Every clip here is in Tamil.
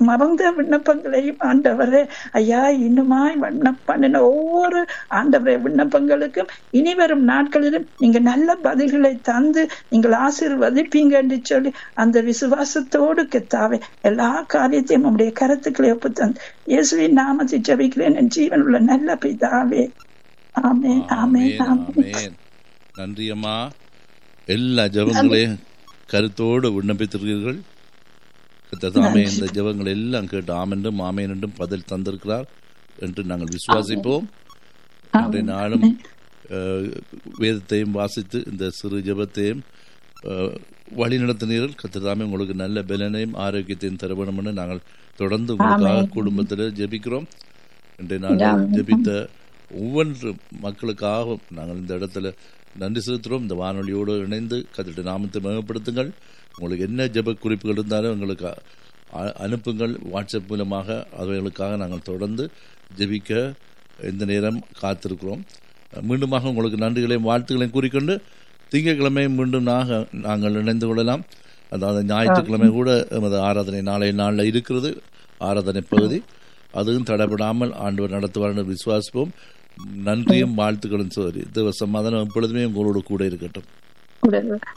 மறந்த விண்ணப்பங்களையும் ஆண்டவரே ஐயா இன்னுமாய் விண்ணப்பம் பண்ணின ஒவ்வொரு ஆண்டவரே விண்ணப்பங்களுக்கும் இனி வரும் நாட்களிலும் நீங்க நல்ல பதில்களை தந்து நீங்கள் ஆசீர்வதிப்பீங்க என்று சொல்லி அந்த விசுவாசத்தோடு கெத்தாவே எல்லா காரியத்தையும் உங்களுடைய கருத்துக்களை ஒப்பு தந்து இயேசுவின் நாமத்தை ஜபிக்கிறேன் என் ஜீவன் உள்ள நல்ல பிதாவே ஆமென் ஆமென் ஆமென், ஆமென் ஆமென். நன்றி அம்மா எல்லா ஜெபங்களையும் கருத்தோடு விண்ணப்பித்திருக்கிறீர்கள் கர்த்தர் இந்த ஜெபங்கள் எல்லாம் கேட்டு ஆமென்றும் ஆமேன் என்றும் பதில் தந்திருக்கிறார் என்று நாங்கள் விசுவாசிப்போம் இன்றைய நாளும் அஹ், வேதத்தையும் வாசித்து இந்த சிறு ஜெபத்தையும் அஹ், வழி நடத்தினீர்கள் கத்திரதாமே உங்களுக்கு நல்ல பலனையும் ஆரோக்கியத்தையும் தர வேண்டும் என்று நாங்கள் தொடர்ந்து உங்களுக்காக குடும்பத்தில் ஜெபிக்கிறோம் இன்றைய நாளில் ஜெபித்த ஒவ்வொரு மக்களுக்காகவும் நாங்கள் இந்த இடத்துல நன்றி செலுத்துகிறோம் இந்த வானொலியோடு இணைந்து கத்திட்ட நாமத்தை மேம்படுத்துங்கள் உங்களுக்கு என்ன ஜெப குறிப்புகள் இருந்தாலும் எங்களுக்கு அ- அனுப்புங்கள் வாட்ஸ்அப் மூலமாக அவைகளுக்காக நாங்கள் தொடர்ந்து ஜெபிக்க இந்த நேரம் காத்திருக்கிறோம் மீண்டுமாக உங்களுக்கு நன்றிகளையும் வாழ்த்துக்களையும் கூறிக்கொண்டு திங்கட்கிழமை மீண்டும் நாக நாங்கள் இணைந்து கொள்ளலாம் அதாவது ஞாயிற்றுக்கிழமை கூட எமது ஆராதனை நாளை நாளில் இருக்கிறது ஆராதனை பகுதி அதுவும் தடைபடாமல் ஆண்டவர் நடத்துவார் என்று விசுவாசிப்போம் நன்றியும் வாழ்த்துக்களும் சோதரி தேவ சமாதானம் எப்பொழுதுமே உங்களோடு கூட இருக்கட்டும்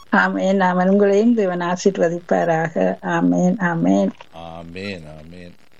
ஆமென் ஆமென் உங்களையும் தேவன் ஆசீர்வதிப்பாராக ஆமென் ஆமென் ஆமேன் ஆமேன்